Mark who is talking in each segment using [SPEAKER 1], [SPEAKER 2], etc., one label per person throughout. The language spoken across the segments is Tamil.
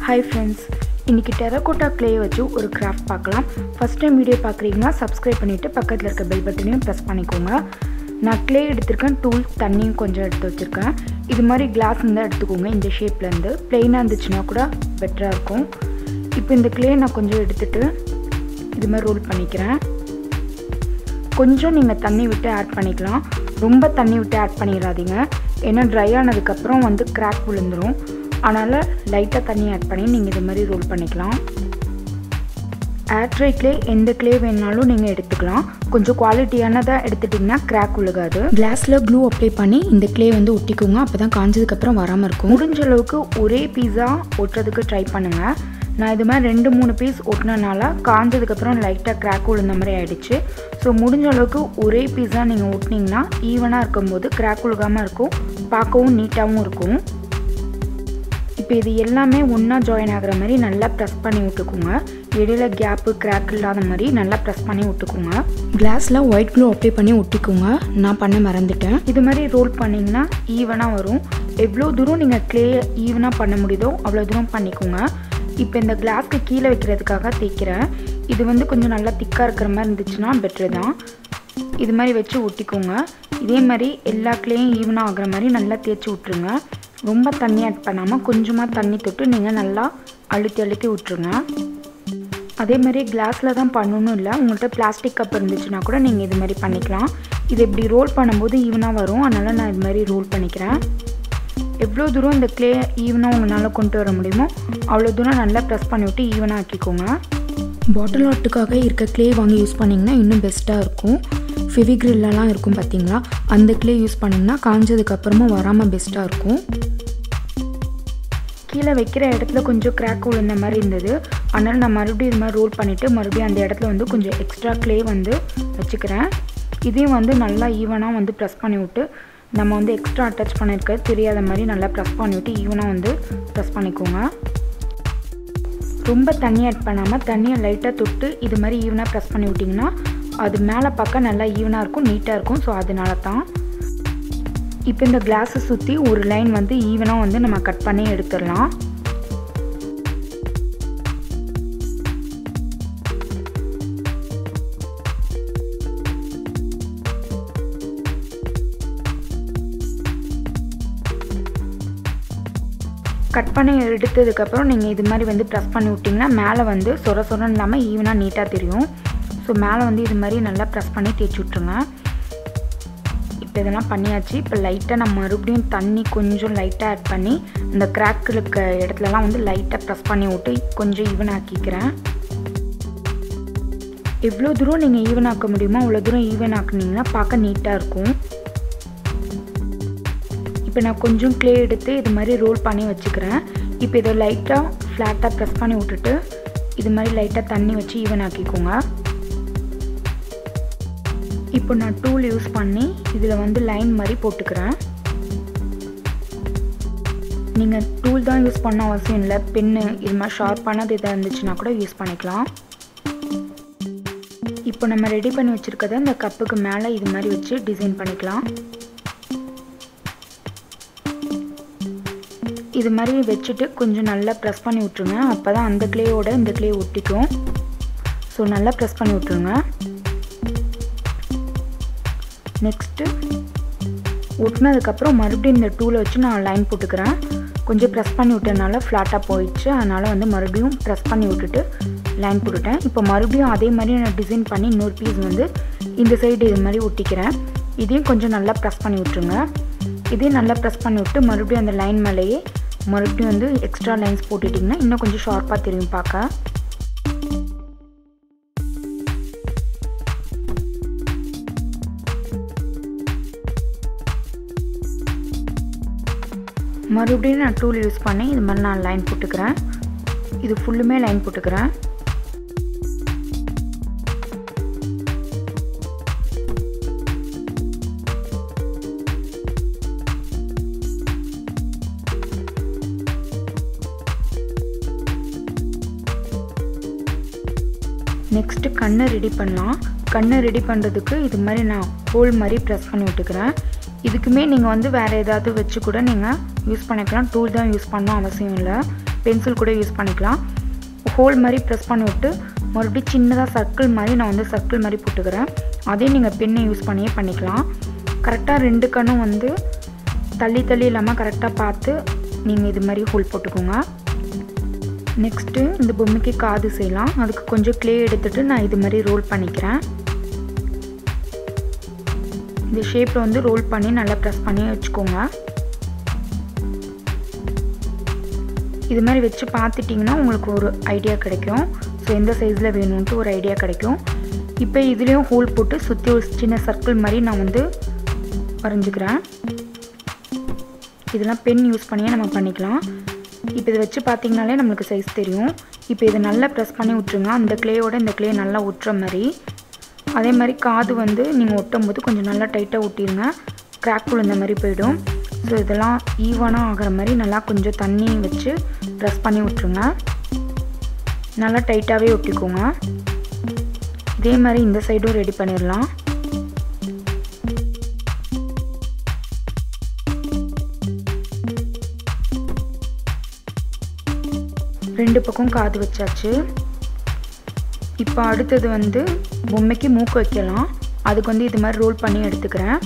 [SPEAKER 1] ஹாய் ஃப்ரெண்ட்ஸ் இன்றைக்கி டெரகோட்டா க்ளே வச்சு ஒரு கிராஃப்ட் பார்க்கலாம் ஃபஸ்ட் டைம் வீடியோ பார்க்குறீங்கன்னா சப்ஸ்கிரைப் பண்ணிவிட்டு பக்கத்தில் இருக்க பெல் பட்டனையும் ப்ரெஸ் பண்ணிக்கோங்க நான் க்ளே எடுத்திருக்கேன் டூல் தண்ணியும் கொஞ்சம் எடுத்து வச்சுருக்கேன் இது மாதிரி கிளாஸ் இருந்தால் எடுத்துக்கோங்க இந்த ஷேப்லேருந்து ப்ளெயினாக இருந்துச்சுன்னா கூட பெட்டராக இருக்கும் இப்போ இந்த க்ளே நான் கொஞ்சம் எடுத்துகிட்டு இது மாதிரி ரோல் பண்ணிக்கிறேன் கொஞ்சம் நீங்கள் தண்ணி விட்டு ஆட் பண்ணிக்கலாம் ரொம்ப தண்ணி விட்டு ஆட் பண்ணிடாதீங்க ஏன்னா ட்ரை ஆனதுக்கப்புறம் வந்து கிராக் விழுந்துடும் அதனால் லைட்டாக தண்ணி ஆட் பண்ணி நீங்கள் இது மாதிரி ரோல் பண்ணிக்கலாம் ஏட்ரை க்ளே எந்த க்ளே வேணாலும் நீங்கள் எடுத்துக்கலாம் கொஞ்சம் குவாலிட்டியானதாக எடுத்துட்டிங்கன்னா கிராக் விழுகாது கிளாஸில் க்ளூ அப்ளை பண்ணி இந்த க்ளே வந்து ஒட்டிக்கோங்க அப்போ தான் காஞ்சதுக்கப்புறம் வராமல் இருக்கும் முடிஞ்ச அளவுக்கு ஒரே பீஸா ஒட்டுறதுக்கு ட்ரை பண்ணுங்கள் நான் இது மாதிரி ரெண்டு மூணு பீஸ் ஒட்டினனால காஞ்சதுக்கப்புறம் லைட்டாக கிராக் விழுந்த மாதிரி ஆகிடுச்சு ஸோ முடிஞ்ச அளவுக்கு ஒரே பீஸாக நீங்கள் ஒட்டினீங்கன்னா ஈவனாக இருக்கும்போது கிராக் விழுகாமல் இருக்கும் பார்க்கவும் நீட்டாகவும் இருக்கும் இப்போ இது எல்லாமே ஒன்றா ஜாயின் ஆகிற மாதிரி நல்லா ப்ரெஸ் பண்ணி விட்டுக்குங்க இடையில கேப்பு கிராக் இல்லாத மாதிரி நல்லா ப்ரெஸ் பண்ணி விட்டுக்குங்க கிளாஸில் ஒயிட் க்ளூ அப்ளை பண்ணி ஒட்டிக்குங்க நான் பண்ண மறந்துட்டேன் இது மாதிரி ரோல் பண்ணிங்கன்னா ஈவனாக வரும் எவ்வளோ தூரம் நீங்கள் க்ளே ஈவனாக பண்ண முடியுதோ அவ்வளோ தூரம் பண்ணிக்கோங்க இப்போ இந்த கிளாஸ்க்கு கீழே வைக்கிறதுக்காக தேய்க்கிறேன் இது வந்து கொஞ்சம் நல்லா திக்காக இருக்கிற மாதிரி இருந்துச்சுன்னா பெட்ரு தான் இது மாதிரி வச்சு ஒட்டிக்கோங்க இதே மாதிரி எல்லா க்ளேயும் ஈவனாக ஆகிற மாதிரி நல்லா தேய்ச்சி விட்ருங்க ரொம்ப தண்ணி ஆட் பண்ணாமல் கொஞ்சமாக தண்ணி தொட்டு நீங்கள் நல்லா அழுத்தி அழுத்தி விட்ருங்க அதே மாதிரி கிளாஸில் தான் பண்ணணும் இல்லை உங்கள்கிட்ட பிளாஸ்டிக் கப் இருந்துச்சுன்னா கூட நீங்கள் இது மாதிரி பண்ணிக்கலாம் இது இப்படி ரோல் பண்ணும்போது ஈவனாக வரும் அதனால் நான் இது மாதிரி ரோல் பண்ணிக்கிறேன் எவ்வளோ தூரம் இந்த க்ளே ஈவனாக உங்களால் கொண்டு வர முடியுமோ அவ்வளோ தூரம் நல்லா ப்ரெஸ் பண்ணிவிட்டு ஈவனாக ஆக்கிக்கோங்க பாட்டில் ஆர்ட்டுக்காக இருக்க க்ளே வாங்கி யூஸ் பண்ணிங்கன்னா இன்னும் பெஸ்ட்டாக இருக்கும் ஃபெவிக்ரில்லாம் இருக்கும் பார்த்தீங்களா அந்த க்ளே யூஸ் பண்ணிங்கன்னா காஞ்சதுக்கப்புறமும் வராமல் பெஸ்ட்டாக இருக்கும் கீழே வைக்கிற இடத்துல கொஞ்சம் கிராக் விழுந்த மாதிரி இருந்தது அதனால் நான் மறுபடியும் இது மாதிரி ரோல் பண்ணிவிட்டு மறுபடியும் அந்த இடத்துல வந்து கொஞ்சம் எக்ஸ்ட்ரா க்ளே வந்து வச்சுக்கிறேன் இதையும் வந்து நல்லா ஈவனாக வந்து ப்ரெஸ் பண்ணி விட்டு நம்ம வந்து எக்ஸ்ட்ரா அட்டாச் பண்ணியிருக்கிறது தெரியாத மாதிரி நல்லா ப்ரெஸ் பண்ணிவிட்டு ஈவனாக வந்து ப்ரெஸ் பண்ணிக்கோங்க ரொம்ப தண்ணி ஆட் பண்ணாமல் தண்ணியை லைட்டாக தொட்டு இது மாதிரி ஈவனாக ப்ரெஸ் பண்ணி விட்டிங்கன்னா அது மேலே பார்க்க நல்லா ஈவனாக இருக்கும் நீட்டாக இருக்கும் ஸோ அதனால தான் இப்போ இந்த கிளாஸை சுற்றி ஒரு லைன் வந்து ஈவனாக வந்து நம்ம கட் பண்ணி எடுத்துடலாம் கட் பண்ணி எடுத்ததுக்கப்புறம் நீங்கள் இது மாதிரி வந்து ப்ரெஸ் பண்ணி விட்டிங்கன்னா மேலே வந்து சொர சொரன்னு இல்லாமல் ஈவனாக நீட்டாக தெரியும் ஸோ மேலே வந்து இது மாதிரி நல்லா ப்ரெஸ் பண்ணி தேய்ச்சி விட்ருங்க இப்போ இதெல்லாம் பண்ணியாச்சு இப்போ லைட்டாக நான் மறுபடியும் தண்ணி கொஞ்சம் லைட்டாக ஆட் பண்ணி இந்த கிராக் இருக்க இடத்துலலாம் வந்து லைட்டாக ப்ரெஸ் பண்ணி விட்டு கொஞ்சம் ஈவன் ஆக்கிக்கிறேன் எவ்வளோ தூரம் நீங்கள் ஈவன் ஆக்க முடியுமோ அவ்வளோ தூரம் ஈவன் ஆக்குனீங்கன்னா பார்க்க நீட்டாக இருக்கும் இப்போ நான் கொஞ்சம் க்ளே எடுத்து இது மாதிரி ரோல் பண்ணி வச்சுக்கிறேன் இப்போ இதை லைட்டாக ஃப்ளாட்டாக ப்ரெஸ் பண்ணி விட்டுட்டு இது மாதிரி லைட்டாக தண்ணி வச்சு ஈவன் ஆக்கிக்கோங்க இப்போ நான் டூல் யூஸ் பண்ணி இதில் வந்து லைன் மாதிரி போட்டுக்கிறேன் நீங்கள் டூல் தான் யூஸ் பண்ண அவசியம் இல்லை பென்னு இது மாதிரி ஷார்ப்பானது எதாக இருந்துச்சுன்னா கூட யூஸ் பண்ணிக்கலாம் இப்போ நம்ம ரெடி பண்ணி வச்சுருக்கத இந்த கப்புக்கு மேலே இது மாதிரி வச்சு டிசைன் பண்ணிக்கலாம் இது மாதிரி வச்சுட்டு கொஞ்சம் நல்லா ப்ரெஸ் பண்ணி விட்ருங்க அப்போ தான் அந்த க்ளேயோட இந்த க்ளே ஒட்டிக்கும் ஸோ நல்லா ப்ரெஸ் பண்ணி விட்ருங்க நெக்ஸ்ட்டு ஒட்டினதுக்கப்புறம் மறுபடியும் இந்த டூலை வச்சு நான் லைன் போட்டுக்கிறேன் கொஞ்சம் ப்ரெஸ் பண்ணி விட்டனால ஃப்ளாட்டாக போயிடுச்சு அதனால் வந்து மறுபடியும் ப்ரெஸ் பண்ணி விட்டுட்டு லைன் போட்டுட்டேன் இப்போ மறுபடியும் அதே மாதிரி நான் டிசைன் பண்ணி இன்னொரு பீஸ் வந்து இந்த சைடு இது மாதிரி ஒட்டிக்கிறேன் இதையும் கொஞ்சம் நல்லா ப்ரெஸ் பண்ணி விட்ருங்க இதையும் நல்லா ப்ரெஸ் பண்ணி விட்டு மறுபடியும் அந்த லைன் மேலேயே மறுபடியும் வந்து எக்ஸ்ட்ரா லைன்ஸ் போட்டுட்டிங்கன்னா இன்னும் கொஞ்சம் ஷார்ப்பாக தெரியும் பார்க்க மறுபடியும் நான் டூல் யூஸ் பண்ணி இது மாதிரி நான் லைன் போட்டுக்கிறேன் இது ஃபுல்லுமே லைன் போட்டுக்கிறேன் நெக்ஸ்ட்டு கண்ணை ரெடி பண்ணலாம் கண்ணை ரெடி பண்ணுறதுக்கு இது மாதிரி நான் ஹோல் மாதிரி ப்ரெஸ் பண்ணி விட்டுக்கிறேன் இதுக்குமே நீங்கள் வந்து வேறு ஏதாவது வச்சு கூட நீங்கள் யூஸ் பண்ணிக்கலாம் டூல் தான் யூஸ் பண்ணணும் அவசியம் இல்லை பென்சில் கூட யூஸ் பண்ணிக்கலாம் ஹோல் மாதிரி ப்ரெஸ் பண்ணி விட்டு மறுபடியும் சின்னதாக சர்க்கிள் மாதிரி நான் வந்து சர்க்கிள் மாதிரி போட்டுக்கிறேன் அதே நீங்கள் பெண்ணை யூஸ் பண்ணியே பண்ணிக்கலாம் கரெக்டாக ரெண்டு கண்ணும் வந்து தள்ளி தள்ளி இல்லாமல் கரெக்டாக பார்த்து நீங்கள் இது மாதிரி ஹோல் போட்டுக்கோங்க நெக்ஸ்ட்டு இந்த பொம்மைக்கு காது செய்யலாம் அதுக்கு கொஞ்சம் க்ளே எடுத்துகிட்டு நான் இது மாதிரி ரோல் பண்ணிக்கிறேன் இந்த ஷேப்பில் வந்து ரோல் பண்ணி நல்லா ப்ரெஸ் பண்ணி வச்சுக்கோங்க இது மாதிரி வச்சு பார்த்துட்டிங்கன்னா உங்களுக்கு ஒரு ஐடியா கிடைக்கும் ஸோ எந்த சைஸில் வேணும்ன்ட்டு ஒரு ஐடியா கிடைக்கும் இப்போ இதுலேயும் ஹோல் போட்டு சுற்றி ஒரு சின்ன சர்க்கிள் மாதிரி நான் வந்து வரைஞ்சிக்கிறேன் இதெல்லாம் பென் யூஸ் பண்ணியே நம்ம பண்ணிக்கலாம் இப்போ இதை வச்சு பார்த்தீங்கனாலே நம்மளுக்கு சைஸ் தெரியும் இப்போ இதை நல்லா ப்ரெஸ் பண்ணி விட்ருங்க அந்த க்ளேயோட இந்த க்ளே நல்லா ஒட்டுற மாதிரி அதே மாதிரி காது வந்து நீங்கள் ஒட்டும் போது கொஞ்சம் நல்லா டைட்டாக ஒட்டிடுங்க கிராக் விழுந்த மாதிரி போயிடும் ஸோ இதெல்லாம் ஈவனாக ஆகிற மாதிரி நல்லா கொஞ்சம் தண்ணி வச்சு ப்ரெஸ் பண்ணி விட்ருங்க நல்லா டைட்டாகவே ஒட்டிக்கோங்க இதே மாதிரி இந்த சைடும் ரெடி பண்ணிடலாம் ரெண்டு பக்கம் காது வச்சாச்சு இப்போ அடுத்தது வந்து பொம்மைக்கு மூக்கு வைக்கலாம் அதுக்கு வந்து இது மாதிரி ரோல் பண்ணி எடுத்துக்கிறேன்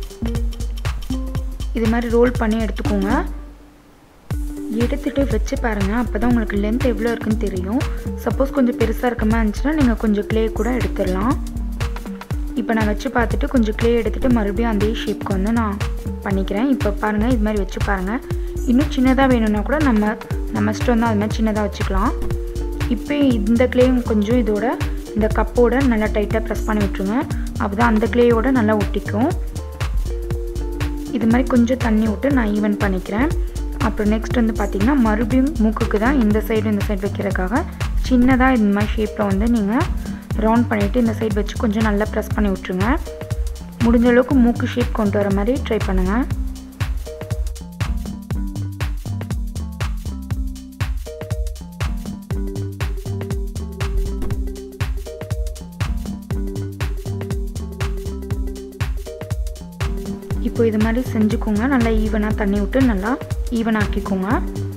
[SPEAKER 1] இது மாதிரி ரோல் பண்ணி எடுத்துக்கோங்க எடுத்துகிட்டு வச்சு பாருங்கள் அப்போ தான் உங்களுக்கு லென்த் எவ்வளோ இருக்குன்னு தெரியும் சப்போஸ் கொஞ்சம் பெருசாக இருக்க மாதிரி இருந்துச்சுன்னா நீங்கள் கொஞ்சம் க்ளே கூட எடுத்துடலாம் இப்போ நான் வச்சு பார்த்துட்டு கொஞ்சம் க்ளே எடுத்துகிட்டு மறுபடியும் அதே ஷேப்க்கு வந்து நான் பண்ணிக்கிறேன் இப்போ பாருங்கள் இது மாதிரி வச்சு பாருங்கள் இன்னும் சின்னதாக வேணும்னா கூட நம்ம நம்ம இஷ்டம் வந்து அது மாதிரி சின்னதாக வச்சுக்கலாம் இப்போ இந்த க்ளேயும் கொஞ்சம் இதோட இந்த கப்போட நல்லா டைட்டாக ப்ரெஸ் பண்ணி விட்ருங்க அப்போ தான் அந்த க்ளேயோட நல்லா ஒட்டிக்கும் இது மாதிரி கொஞ்சம் தண்ணி விட்டு நான் ஈவன் பண்ணிக்கிறேன் அப்புறம் நெக்ஸ்ட் வந்து பார்த்திங்கன்னா மறுபடியும் மூக்குக்கு தான் இந்த சைடு இந்த சைடு வைக்கிறதுக்காக சின்னதாக இந்த மாதிரி ஷேப்பில் வந்து நீங்கள் ரவுண்ட் பண்ணிவிட்டு இந்த சைடு வச்சு கொஞ்சம் நல்லா ப்ரெஸ் பண்ணி விட்ருங்க முடிஞ்ச அளவுக்கு மூக்கு ஷேப் கொண்டு வர மாதிரி ட்ரை பண்ணுங்கள் இப்போ இது மாதிரி செஞ்சுக்கோங்க நல்லா ஈவனாக தண்ணி விட்டு நல்லா ஈவன் ஆக்கிக்கோங்க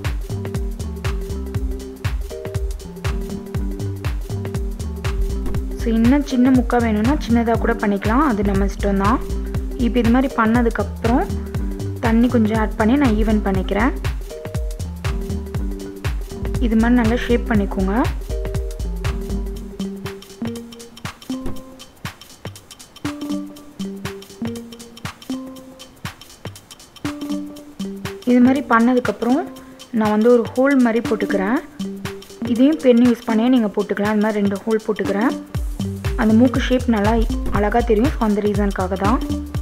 [SPEAKER 1] ஸோ இன்னும் சின்ன முக்காக வேணும்னா சின்னதாக கூட பண்ணிக்கலாம் அது நம்ம இஷ்டம் தான் இப்போ இது மாதிரி பண்ணதுக்கப்புறம் தண்ணி கொஞ்சம் ஆட் பண்ணி நான் ஈவன் பண்ணிக்கிறேன் இது மாதிரி நல்லா ஷேப் பண்ணிக்கோங்க இது மாதிரி பண்ணதுக்கப்புறம் நான் வந்து ஒரு ஹோல் மாதிரி போட்டுக்கிறேன் இதையும் பென் யூஸ் பண்ணியே நீங்கள் போட்டுக்கலாம் அது மாதிரி ரெண்டு ஹோல் போட்டுக்கிறேன் அந்த மூக்கு ஷேப் நல்லா அழகாக தெரியும் ஸோ அந்த ரீசனுக்காக தான்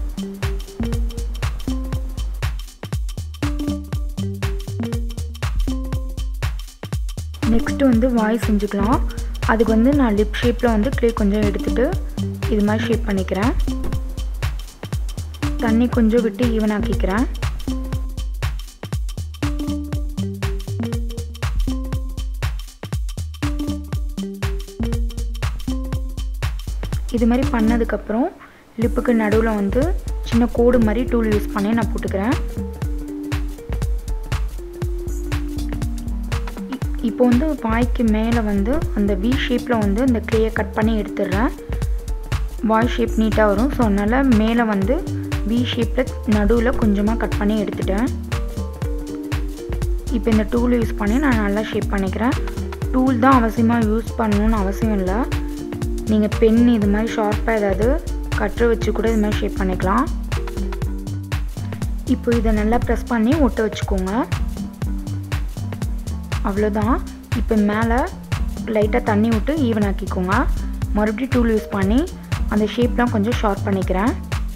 [SPEAKER 1] நெக்ஸ்ட்டு வந்து வாய் செஞ்சுக்கலாம் அதுக்கு வந்து நான் லிப் ஷேப்பில் வந்து க்ளே கொஞ்சம் எடுத்துகிட்டு இது மாதிரி ஷேப் பண்ணிக்கிறேன் தண்ணி கொஞ்சம் விட்டு ஈவன் ஆக்கிக்கிறேன் இது மாதிரி பண்ணதுக்கப்புறம் லிப்புக்கு நடுவில் வந்து சின்ன கோடு மாதிரி டூல் யூஸ் பண்ணி நான் போட்டுக்கிறேன் இப்போ வந்து வாய்க்கு மேலே வந்து அந்த வி ஷேப்பில் வந்து இந்த க்ளேயை கட் பண்ணி எடுத்துடுறேன் வாய் ஷேப் நீட்டாக வரும் ஸோ அதனால் மேலே வந்து வி ஷேப்பில் நடுவில் கொஞ்சமாக கட் பண்ணி எடுத்துட்டேன் இப்போ இந்த டூல் யூஸ் பண்ணி நான் நல்லா ஷேப் பண்ணிக்கிறேன் டூல் தான் அவசியமாக யூஸ் பண்ணணும்னு அவசியம் இல்லை நீங்கள் பென் இது மாதிரி ஷார்ப்பாக ஏதாவது கட்டரை வச்சு கூட இது மாதிரி ஷேப் பண்ணிக்கலாம் இப்போ இதை நல்லா ப்ரெஸ் பண்ணி ஒட்ட வச்சுக்கோங்க அவ்வளோதான் இப்போ மேலே லைட்டாக தண்ணி விட்டு ஈவன் ஆக்கிக்கோங்க மறுபடியும் டூல் யூஸ் பண்ணி அந்த ஷேப்லாம் கொஞ்சம் ஷார்ப் பண்ணிக்கிறேன்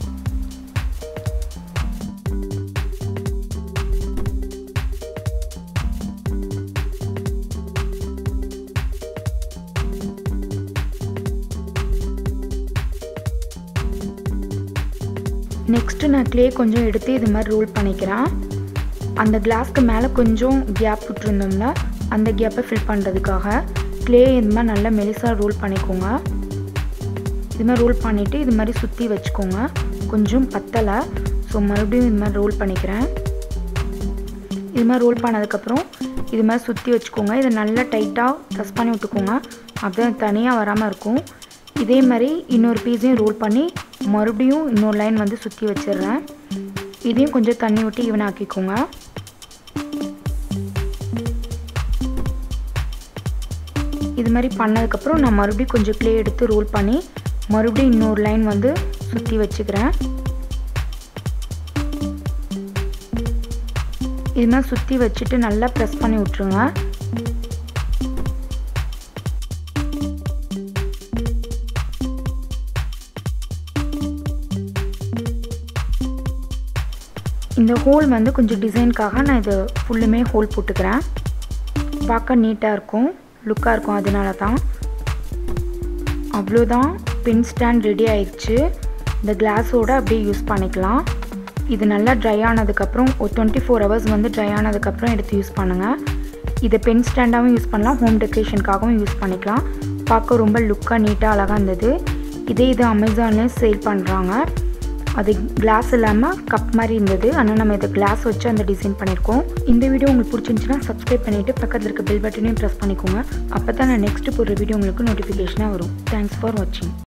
[SPEAKER 1] நெக்ஸ்ட்டு நான் க்ளே கொஞ்சம் எடுத்து இது மாதிரி ரோல் பண்ணிக்கிறேன் அந்த கிளாஸ்க்கு மேலே கொஞ்சம் கேப் விட்டுருந்தோம்ல அந்த கேப்பை ஃபில் பண்ணுறதுக்காக க்ளே இது மாதிரி நல்லா மெலிசாக ரோல் பண்ணிக்கோங்க இது மாதிரி ரோல் பண்ணிவிட்டு இது மாதிரி சுற்றி வச்சுக்கோங்க கொஞ்சம் பத்தலை ஸோ மறுபடியும் இது மாதிரி ரோல் பண்ணிக்கிறேன் இது மாதிரி ரோல் பண்ணதுக்கப்புறம் இது மாதிரி சுற்றி வச்சுக்கோங்க இதை நல்லா டைட்டாக ப்ரெஸ் பண்ணி விட்டுக்கோங்க அப்போ தனியாக வராமல் இருக்கும் இதே மாதிரி இன்னொரு பீஸையும் ரோல் பண்ணி மறுபடியும் இன்னொரு லைன் வந்து சுற்றி வச்சிடுறேன் இதையும் கொஞ்சம் தண்ணி விட்டு ஈவன் ஆக்கிக்கோங்க இது மாதிரி பண்ணதுக்கப்புறம் நான் மறுபடியும் கொஞ்சம் க்ளே எடுத்து ரோல் பண்ணி மறுபடியும் இன்னொரு லைன் வந்து சுற்றி வச்சுக்கிறேன் இது மாதிரி சுற்றி வச்சுட்டு நல்லா ப்ரெஸ் பண்ணி விட்ருங்க இந்த ஹோல் வந்து கொஞ்சம் டிசைனுக்காக நான் இது ஃபுல்லுமே ஹோல் போட்டுக்கிறேன் பார்க்க நீட்டாக இருக்கும் லுக்காக இருக்கும் அதனால தான் அவ்வளோதான் பென் ஸ்டாண்ட் ரெடி ஆயிடுச்சு இந்த கிளாஸோடு அப்படியே யூஸ் பண்ணிக்கலாம் இது நல்லா ட்ரை ஆனதுக்கப்புறம் ஒரு டுவெண்ட்டி ஃபோர் ஹவர்ஸ் வந்து ட்ரை ஆனதுக்கப்புறம் எடுத்து யூஸ் பண்ணுங்கள் இதை பென் ஸ்டாண்டாகவும் யூஸ் பண்ணலாம் ஹோம் டெக்கரேஷனுக்காகவும் யூஸ் பண்ணிக்கலாம் பார்க்க ரொம்ப லுக்காக நீட்டாக அழகாக இருந்தது இதே இது அமேசானில் சேல் பண்ணுறாங்க அது கிளாஸ் இல்லாமல் கப் மாதிரி இருந்தது ஆனால் நம்ம இதை கிளாஸ் வச்சு அந்த டிசைன் பண்ணியிருக்கோம் இந்த வீடியோ உங்களுக்கு பிடிச்சிருந்துச்சுன்னா சப்ஸ்கிரைப் பண்ணிவிட்டு பக்கத்தில் இருக்க பெல் பட்டனையும் ப்ரெஸ் பண்ணிக்கோங்க அப்போ தான் நான் நெக்ஸ்ட்டு போடுற வீடியோ உங்களுக்கு நோட்டிஃபிகேஷனாக வரும் தேங்க்ஸ் ஃபார் வாட்சிங்